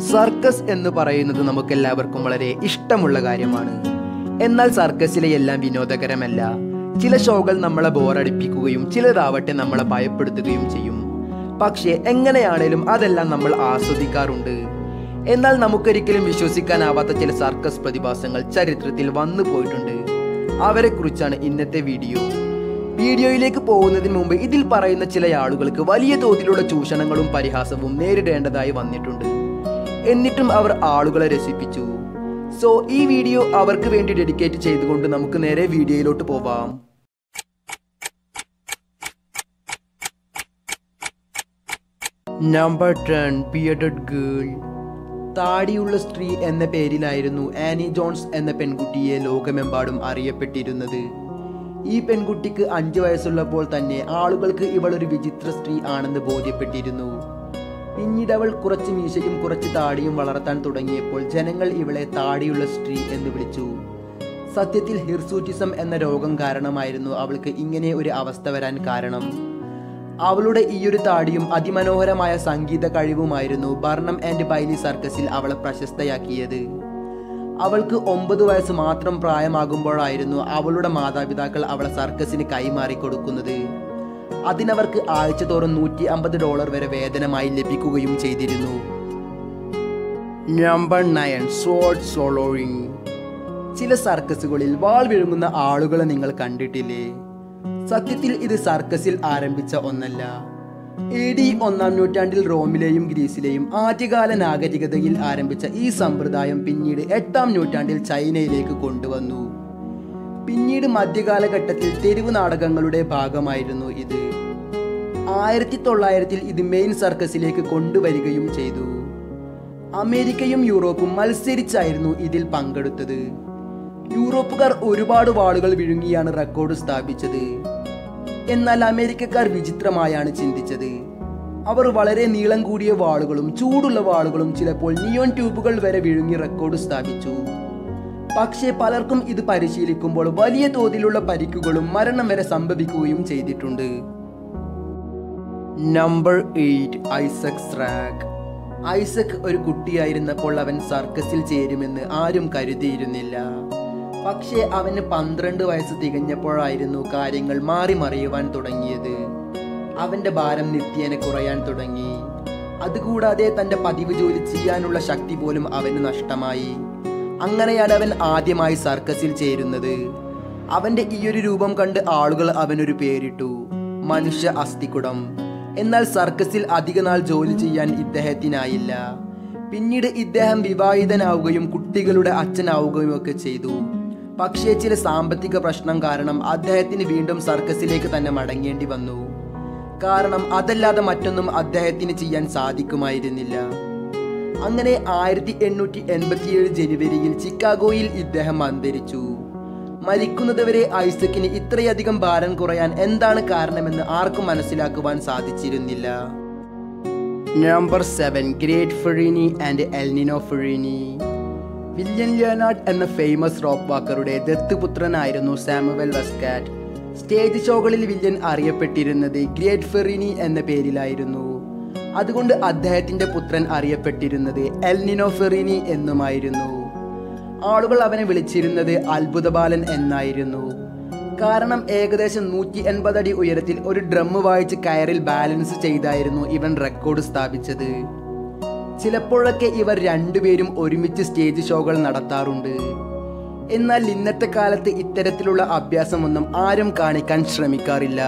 circus എന്ന് പറയുന്നത് നമുക്കെല്ലാവർക്കും വളരെ ഇഷ്ടമുള്ള കാര്യമാണ് എന്നാൽ സർക്കസിലെ എല്ലാം വിനോദകരമല്ല ചില ഷോകൾ നമ്മളെ ബോറടിപ്പിക്കുകയും ചിലതാവട്ടെ നമ്മളെ ഭയപ്പെടുത്തുകയും ചെയ്യും പക്ഷേ എങ്ങനെയാണേലും അതെല്ലാം നമ്മൾ ആസ്വദിക്കാറുണ്ട് എന്നാൽ നമുക്കൊരിക്കലും വിശ്വസിക്കാനാവാത്ത ചില സർക്കസ് പ്രതിഭാസങ്ങൾ ചരിത്രത്തിൽ വന്നു പോയിട്ടുണ്ട് അവരെക്കുറിച്ചാണ് ഇന്നത്തെ വീഡിയോ വീഡിയോയിലേക്ക് പോകുന്നതിന് മുമ്പ് ഇതിൽ പറയുന്ന ചില ആളുകൾക്ക് വലിയ തോതിലുള്ള ചൂഷണങ്ങളും പരിഹാസവും നേരിടേണ്ടതായി വന്നിട്ടുണ്ട് എന്നിട്ടും അവർ ആളുകളെ രസിപ്പിച്ചു സോ ഈ വീഡിയോ അവർക്ക് വേണ്ടി ഡെഡിക്കേറ്റ് ചെയ്തുകൊണ്ട് നമുക്ക് നേരെ വീഡിയോയിലോട്ട് പോവാം നമ്പർ ടെൻ ബിയർഡഡ് ഗേൾ താടിയുള്ള സ്ത്രീ എന്ന പേരിലായിരുന്നു ആനി ജോൺസ് എന്ന പെൺകുട്ടിയെ ലോകമെമ്പാടും അറിയപ്പെട്ടിരുന്നത് ഈ പെൺകുട്ടിക്ക് അഞ്ച് വയസ്സുള്ളപ്പോൾ തന്നെ ആളുകൾക്ക് ഇവൾ ഒരു വിചിത്ര സ്ത്രീ ആണെന്ന് ബോധ്യപ്പെട്ടിരുന്നു പിന്നീട് അവൾ കുറച്ച് മീശയും കുറച്ച് താടിയും വളർത്താൻ തുടങ്ങിയപ്പോൾ ജനങ്ങൾ ഇവളെ താടിയുള്ള സ്ത്രീ എന്ന് വിളിച്ചു സത്യത്തിൽ ഹിർസൂറ്റിസം എന്ന രോഗം കാരണമായിരുന്നു അവൾക്ക് ഇങ്ങനെ ഒരു അവസ്ഥ വരാൻ കാരണം അവളുടെ ഈയൊരു താടിയും അതിമനോഹരമായ സംഗീത കഴിവുമായിരുന്നു ബർണം ആൻഡ് ബൈലി സർക്കസിൽ അവളെ പ്രശസ്തയാക്കിയത് അവൾക്ക് ഒമ്പത് വയസ്സ് മാത്രം പ്രായമാകുമ്പോഴായിരുന്നു അവളുടെ മാതാപിതാക്കൾ അവളെ സർക്കസിന് കൈമാറി കൊടുക്കുന്നത് അതിനവർക്ക് ആഴ്ച തോറും നൂറ്റി അമ്പത് ഡോളർ വരെ വേതനമായി ലഭിക്കുകയും ചെയ്തിരുന്നു നമ്പർ നയൻ സോഡ് സോളോറിങ് ചില സർക്കസുകളിൽ വാൾ വിഴുങ്ങുന്ന ആളുകളെ നിങ്ങൾ കണ്ടിട്ടില്ലേ സത്യത്തിൽ ഇത് സർക്കസിൽ ആരംഭിച്ച ഒന്നല്ല എ ഡി ഒന്നാം നൂറ്റാണ്ടിൽ റോമിലെയും ഗ്രീസിലെയും ആദ്യകാല നാഗരികതയിൽ ആരംഭിച്ച ഈ സമ്പ്രദായം പിന്നീട് എട്ടാം നൂറ്റാണ്ടിൽ ചൈനയിലേക്ക് കൊണ്ടുവന്നു പിന്നീട് മധ്യകാലഘട്ടത്തിൽ തെരുവ് നാടകങ്ങളുടെ ഭാഗമായിരുന്നു ഇത് ആയിരത്തി തൊള്ളായിരത്തിൽ ഇത് മെയിൻ സർക്കസിലേക്ക് കൊണ്ടുവരികയും ചെയ്തു അമേരിക്കയും യൂറോപ്പും മത്സരിച്ചായിരുന്നു ഇതിൽ പങ്കെടുത്തത് യൂറോപ്പുകാർ ഒരുപാട് വാളുകൾ വിഴുങ്ങിയാണ് റെക്കോർഡ് സ്ഥാപിച്ചത് എന്നാൽ അമേരിക്കക്കാർ വിചിത്രമായാണ് ചിന്തിച്ചത് അവർ വളരെ നീളം കൂടിയ വാളുകളും ചൂടുള്ള വാളുകളും ചിലപ്പോൾ നിയോൺ ട്യൂബുകൾ വരെ വിഴുങ്ങി റെക്കോർഡ് സ്ഥാപിച്ചു പക്ഷേ പലർക്കും ഇത് പരിശീലിക്കുമ്പോൾ വലിയ തോതിലുള്ള പരിക്കുകളും മരണം വരെ സംഭവിക്കുകയും ചെയ്തിട്ടുണ്ട് number eight Isaac Sprague Isaac ഒരു കുട്ടിയായിരുന്നപ്പോൾ അവൻ സർക്കസിൽ ചേരുമെന്ന് ആരും കരുതിയിരുന്നില്ല പക്ഷേ അവന് പന്ത്രണ്ട് വയസ്സ് തികഞ്ഞപ്പോഴായിരുന്നു കാര്യങ്ങൾ മാറി മറിയുവാൻ തുടങ്ങിയത് അവന്റെ ഭാരം നിത്യേന കുറയാൻ തുടങ്ങി അതുകൂടാതെ തന്റെ പതിവ് ജോലി ചെയ്യാനുള്ള ശക്തി പോലും അവന് നഷ്ടമായി അങ്ങനെയാണ് അവൻ ആദ്യമായി സർക്കസിൽ ചേരുന്നത് അവന്റെ ഈയൊരു രൂപം കണ്ട് ആളുകൾ അവനൊരു പേരിട്ടു മനുഷ്യ അസ്ഥിക്കുടം എന്നാൽ സർക്കസിൽ അധികനാൾ ജോലി ചെയ്യാൻ ഇദ്ദേഹത്തിനായില്ല പിന്നീട് ഇദ്ദേഹം വിവാഹിതനാവുകയും കുട്ടികളുടെ അച്ഛനാവുകയും ഒക്കെ ചെയ്തു പക്ഷേ ചില സാമ്പത്തിക പ്രശ്നം കാരണം അദ്ദേഹത്തിന് വീണ്ടും സർക്കസിലേക്ക് തന്നെ മടങ്ങേണ്ടി വന്നു കാരണം അതല്ലാതെ മറ്റൊന്നും അദ്ദേഹത്തിന് ചെയ്യാൻ സാധിക്കുമായിരുന്നില്ല അങ്ങനെ ആയിരത്തി എണ്ണൂറ്റി എൺപത്തിയേഴ് ജനുവരിയിൽ ചിക്കാഗോയിൽ ഇദ്ദേഹം അന്തരിച്ചു മരിക്കുന്നതുവരെ ഐസക്കിന് ഇത്രയധികം ഭാരം കുറയാൻ എന്താണ് കാരണമെന്ന് ആർക്കും മനസ്സിലാക്കുവാൻ സാധിച്ചിരുന്നില്ല number seven great Farini and El Nino Farini William Leonard എന്ന ഫേമസ് റോക്ക് വാക്കറുടെ ദത്തുപുത്രനായിരുന്നു സാമുവൽ വസ്കാറ്റ് സ്റ്റേജ് ഷോകളിൽ വില്യൻ അറിയപ്പെട്ടിരുന്നത് ഗ്രേറ്റ് ഫെറിനി എന്ന പേരിലായിരുന്നു അതുകൊണ്ട് അദ്ദേഹത്തിന്റെ പുത്രൻ അറിയപ്പെട്ടിരുന്നത് എൽനിനോ ഫെറിനി എന്നുമായിരുന്നു ആളുകൾ അവനെ വിളിച്ചിരുന്നത് അത്ഭുതബാലൻ എന്നായിരുന്നു കാരണം ഏകദേശം നൂറ്റി എൺപത് അടി ഉയരത്തിൽ ഒരു ഡ്രം വായിച്ച് കയറിൽ ബാലൻസ് ചെയ്തായിരുന്നു ഇവൻ റെക്കോർഡ് സ്ഥാപിച്ചത് ചിലപ്പോഴൊക്കെ ഇവർ രണ്ടുപേരും ഒരുമിച്ച് സ്റ്റേജ് ഷോകൾ നടത്താറുണ്ട് എന്നാൽ ഇന്നത്തെ കാലത്ത് ഇത്തരത്തിലുള്ള അഭ്യാസമൊന്നും ആരും കാണിക്കാൻ ശ്രമിക്കാറില്ല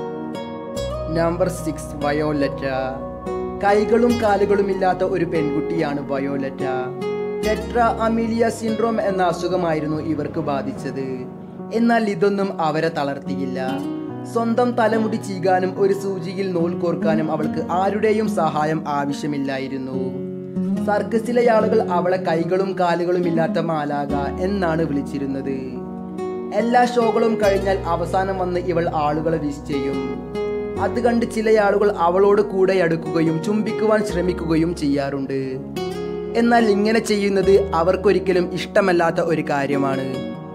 നമ്പർ സിക്സ് വയോലറ്റ കൈകളും കാലുകളും ഇല്ലാത്ത ഒരു പെൺകുട്ടിയാണ് വയോലറ്റ ടെട്ര അമീലിയ സിൻഡ്രോം എന്ന അസുഖമായിരുന്നു ഇവർക്ക് ബാധിച്ചത് എന്നാൽ ഇതൊന്നും അവരെ തളർത്തിയില്ല സ്വന്തം തലമുടി ചീകാനും ഒരു സൂചിയിൽ നൂൽ കോർക്കാനും അവൾക്ക് ആരുടെയും സഹായം ആവശ്യമില്ലായിരുന്നു സർക്കസിലെ ആളുകൾ അവളെ കൈകളും കാലുകളും ഇല്ലാത്ത മാലാക എന്നാണ് വിളിച്ചിരുന്നത് എല്ലാ ഷോകളും കഴിഞ്ഞാൽ അവസാനം വന്ന് ഇവൾ ആളുകളെ വിഷ് ചെയ്യും അത് കണ്ട് ചില ആളുകൾ അവളോട് കൂടെ അടുക്കുകയും ചുംബിക്കുവാൻ ശ്രമിക്കുകയും ചെയ്യാറുണ്ട് എന്നാൽ ഇങ്ങനെ ചെയ്യുന്നത് അവർക്കൊരിക്കലും ഇഷ്ടമല്ലാത്ത ഒരു കാര്യമാണ്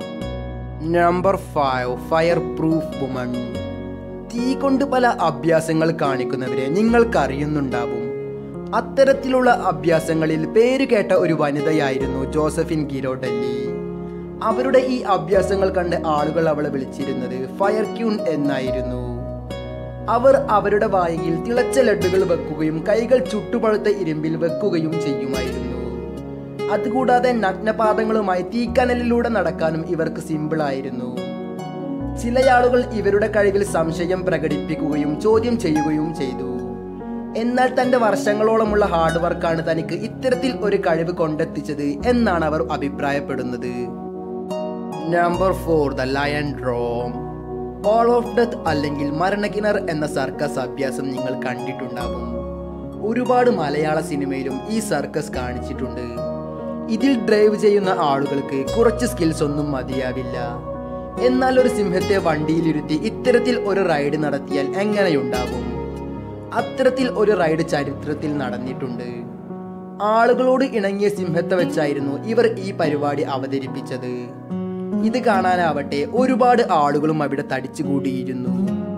number five fire proof woman തീ കൊണ്ട് പല അഭ്യാസങ്ങൾ കാണിക്കുന്നവരെ നിങ്ങൾക്കറിയുന്നുണ്ടാവും അത്തരത്തിലുള്ള അഭ്യാസങ്ങളിൽ പേരുകേട്ട ഒരു വനിതയായിരുന്നു ജോസഫിൻ ഗിരോഡല്ലി അവരുടെ ഈ അഭ്യാസങ്ങൾ കണ്ട് ആളുകൾ അവളെ വിളിച്ചിരുന്നത് ഫയർ ക്യൂൺ എന്നായിരുന്നു അവർ അവരുടെ വായിൽ തിളച്ച ലഡ്ഡുകൾ വെക്കുകയും കൈകൾ ചുട്ടുപഴുത്ത ഇരുമ്പിൽ വെക്കുകയും ചെയ്യുമായിരുന്നു അതുകൂടാതെ നഗ്നപാദങ്ങളുമായി തീക്കനലിലൂടെ നടക്കാനും ഇവർക്ക് സിമ്പിളായിരുന്നു ചില ആളുകൾ ഇവരുടെ കഴിവിൽ സംശയം പ്രകടിപ്പിക്കുകയും ചോദ്യം ചെയ്യുകയും ചെയ്തു എന്നാൽ തന്റെ വർഷങ്ങളോളമുള്ള ഹാർഡ് വർക്കാണ് തനിക്ക് ഇത്തരത്തിൽ ഒരു കഴിവ് കൊണ്ടെത്തിച്ചത് എന്നാണ് അവർ അഭിപ്രായപ്പെടുന്നത് number four the lion drome wall of death അല്ലെങ്കിൽ മരണക്കിണർ എന്ന സർക്കസ് അഭ്യാസം നിങ്ങൾ കണ്ടിട്ടുണ്ടാവും ഒരുപാട് മലയാള സിനിമയിലും ഈ സർക്കസ് കാണിച്ചിട്ടുണ്ട് ഇതിൽ ഡ്രൈവ് ചെയ്യുന്ന ആളുകൾക്ക് കുറച്ച് സ്കിൽസ് ഒന്നും മതിയാവില്ല എന്നാൽ ഒരു സിംഹത്തെ വണ്ടിയിലിരുത്തി ഇത്തരത്തിൽ ഒരു റൈഡ് നടത്തിയാൽ എങ്ങനെയുണ്ടാവും അത്തരത്തിൽ ഒരു റൈഡ് ചരിത്രത്തിൽ നടന്നിട്ടുണ്ട് ആളുകളോട് ഇണങ്ങിയ സിംഹത്തെ വെച്ചായിരുന്നു ഇവർ ഈ പരിപാടി അവതരിപ്പിച്ചത് ഇത് കാണാനാവട്ടെ ഒരുപാട് ആളുകളും അവിടെ തടിച്ചുകൂടിയിരുന്നു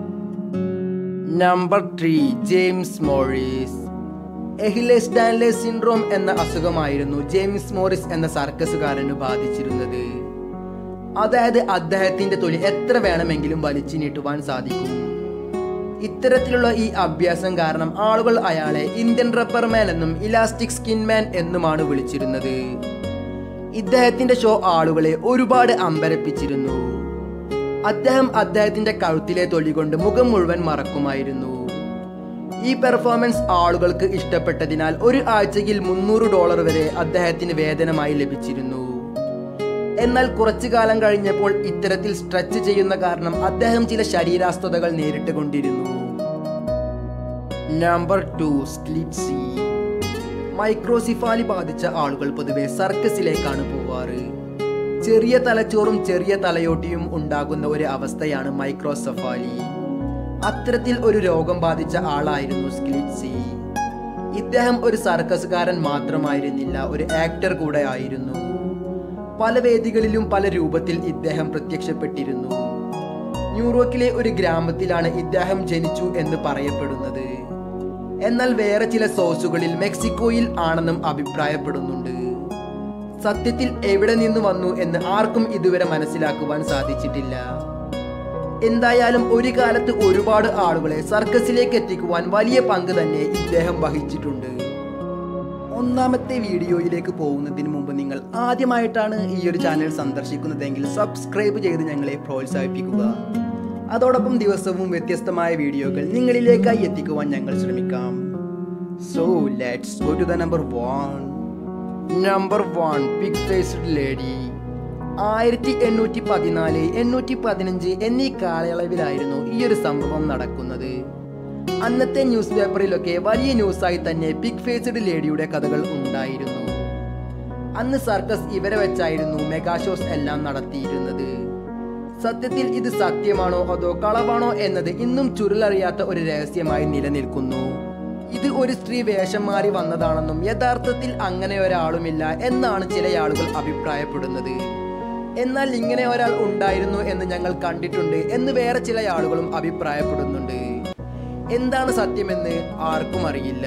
number three James Morris Ehlers Danlos syndrome എന്ന അസുഖമായിരുന്നു ജെയിംസ് മോറിസ് എന്ന സർക്കസുകാരന് ബാധിച്ചിരുന്നത് അതായത് അദ്ദേഹത്തിന്റെ തൊലി എത്ര വേണമെങ്കിലും വലിച്ചു നീട്ടുവാൻ സാധിക്കും ഇത്തരത്തിലുള്ള ഈ അഭ്യാസം കാരണം ആളുകൾ അയാളെ ഇന്ത്യൻ റബ്ബർ മാൻ എന്നും ഇലാസ്റ്റിക് സ്കിൻ മാൻ എന്നുമാണ് വിളിച്ചിരുന്നത് ഇദ്ദേഹത്തിന്റെ ഷോ ആളുകളെ ഒരുപാട് അമ്പരപ്പിച്ചിരുന്നു അദ്ദേഹം അദ്ദേഹത്തിന്റെ കഴുത്തിലെ തൊലി കൊണ്ട് മുഖം മുഴുവൻ മറക്കുമായിരുന്നു ഈ പെർഫോമൻസ് ആളുകൾക്ക് ഇഷ്ടപ്പെട്ടതിനാൽ ഒരു ആഴ്ചയിൽ മുന്നൂറ് ഡോളർ വരെ അദ്ദേഹത്തിന് വേതനമായി ലഭിച്ചിരുന്നു എന്നാൽ കുറച്ചു കാലം കഴിഞ്ഞപ്പോൾ ഇത്തരത്തിൽ സ്ട്രെച്ച് ചെയ്യുന്ന കാരണം അദ്ദേഹം ചില ശരീരാസ്വതകൾ നേരിട്ട് കൊണ്ടിരുന്നു നമ്പർ ടു സ്ലിപ്സി മൈക്രോസിഫാലി ബാധിച്ച ആളുകൾ പൊതുവെ സർക്കസിലേക്കാണ് പോവാറ് ചെറിയ തലച്ചോറും ചെറിയ തലയോട്ടിയും ഉണ്ടാകുന്ന ഒരു അവസ്ഥയാണ് മൈക്രോസഫാലി അത്തരത്തിൽ ഒരു രോഗം ബാധിച്ച ആളായിരുന്നു സ്ക്ലിറ്റ്സി ഇദ്ദേഹം ഒരു സർക്കസുകാരൻ മാത്രമായിരുന്നില്ല ഒരു ആക്ടർ കൂടെ ആയിരുന്നു പല വേദികളിലും പല രൂപത്തിൽ ഇദ്ദേഹം പ്രത്യക്ഷപ്പെട്ടിരുന്നു ന്യൂയോർക്കിലെ ഒരു ഗ്രാമത്തിലാണ് ഇദ്ദേഹം ജനിച്ചു എന്ന് പറയപ്പെടുന്നത് എന്നാൽ വേറെ ചില സോഴ്സുകളിൽ മെക്സിക്കോയിൽ ആണെന്നും അഭിപ്രായപ്പെടുന്നുണ്ട് സത്യത്തിൽ എവിടെ നിന്ന് വന്നു എന്ന് ആർക്കും ഇതുവരെ മനസ്സിലാക്കുവാൻ സാധിച്ചിട്ടില്ല എന്തായാലും ഒരു കാലത്ത് ഒരുപാട് ആളുകളെ സർക്കസിലേക്ക് എത്തിക്കുവാൻ വലിയ പങ്ക് തന്നെ ഇദ്ദേഹം വഹിച്ചിട്ടുണ്ട് ഒന്നാമത്തെ വീഡിയോയിലേക്ക് പോകുന്നതിന് മുമ്പ് നിങ്ങൾ ആദ്യമായിട്ടാണ് ഈ ഒരു ചാനൽ സന്ദർശിക്കുന്നതെങ്കിൽ സബ്സ്ക്രൈബ് ചെയ്ത് ഞങ്ങളെ പ്രോത്സാഹിപ്പിക്കുക അതോടൊപ്പം ദിവസവും വ്യത്യസ്തമായ വീഡിയോകൾ നിങ്ങളിലേക്കായി എത്തിക്കുവാൻ ഞങ്ങൾ ശ്രമിക്കാം so let's go to the number one number one pig faced lady ആയിരത്തി എണ്ണൂറ്റി പതിനാല് എണ്ണൂറ്റി പതിനഞ്ച് എന്നീ കാലയളവിലായിരുന്നു ഈ ഒരു സംഭവം നടക്കുന്നത് അന്നത്തെ ന്യൂസ് പേപ്പറിലൊക്കെ വലിയ ന്യൂസായി തന്നെ പിക് ഫേസ്ഡ് ലേഡിയുടെ കഥകൾ ഉണ്ടായിരുന്നു അന്ന് സർക്കസ് ഇവരെ വെച്ചായിരുന്നു മെഗാ ഷോസ് എല്ലാം നടത്തിയിരുന്നത് സത്യത്തിൽ ഇത് സത്യമാണോ അതോ കളവാണോ എന്നത് ഇന്നും ചുരുളറിയാത്ത ഒരു രഹസ്യമായി നിലനിൽക്കുന്നു ഇത് ഒരു സ്ത്രീ വേഷം മാറി വന്നതാണെന്നും യഥാർത്ഥത്തിൽ അങ്ങനെ ഒരാളുമില്ല എന്നാണ് ചില ആളുകൾ അഭിപ്രായപ്പെടുന്നത് എന്നാൽ ഇങ്ങനെ ഒരാൾ ഉണ്ടായിരുന്നു എന്ന് ഞങ്ങൾ കണ്ടിട്ടുണ്ട് എന്ന് വേറെ ചില ആളുകളും അഭിപ്രായപ്പെടുന്നുണ്ട് എന്താണ് സത്യമെന്ന് ആർക്കും അറിയില്ല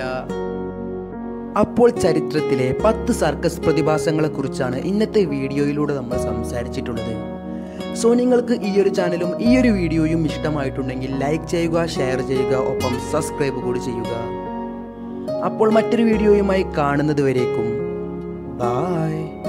അപ്പോൾ ചരിത്രത്തിലെ പത്ത് സർക്കസ് പ്രതിഭാസങ്ങളെ കുറിച്ചാണ് ഇന്നത്തെ വീഡിയോയിലൂടെ നമ്മൾ സംസാരിച്ചിട്ടുള്ളത് സോ നിങ്ങൾക്ക് ഈ ഒരു ചാനലും ഈ ഒരു വീഡിയോയും ഇഷ്ടമായിട്ടുണ്ടെങ്കിൽ ലൈക്ക് ചെയ്യുക ഷെയർ ചെയ്യുക ഒപ്പം സബ്സ്ക്രൈബ് കൂടി ചെയ്യുക അപ്പോൾ മറ്റൊരു വീഡിയോയുമായി കാണുന്നത് വരേക്കും ബായ്